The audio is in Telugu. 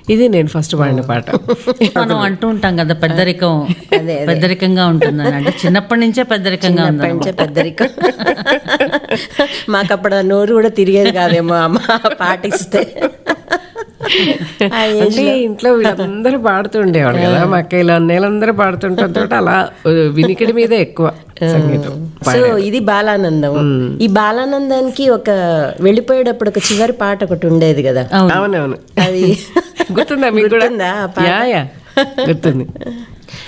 ఇది నేను ఫస్ట్ పాడిన పాట మనం అంటూ ఉంటాం కదా పెద్దరికం అదే, అదే. పెద్దరికంగా ఉంటుందని అంటే చిన్నప్పటి నుంచే పెద్దరికంగా ఉంది చిన్నప్పటి నుంచే పెద్దరికం మాకు అప్పుడు ఆ నోరు కూడా తిరిగేది కాదేమో అమ్మ పాటిస్తే ఆ age అంటే లో. ఇంట్లో వీళ్ళందరూ పాడుతూ ఉండేవాడు కదా మా అక్కయ్యలు అన్నయ్యలందరూ పాడుతుంటే అలా ఆ, వినికిడి మీద ఎక్కువ సంగీతం సో ఇది బాలానందం ఈ బాలానందానికి ఒక వెళ్ళిపోయేటప్పుడు ఒక చివరి పాట ఒకటి ఉండేది కదా అవునవును అది గుర్తుందా మీకు కూడా గుర్తుందా ఆ పాట? యా యా గుర్తుంది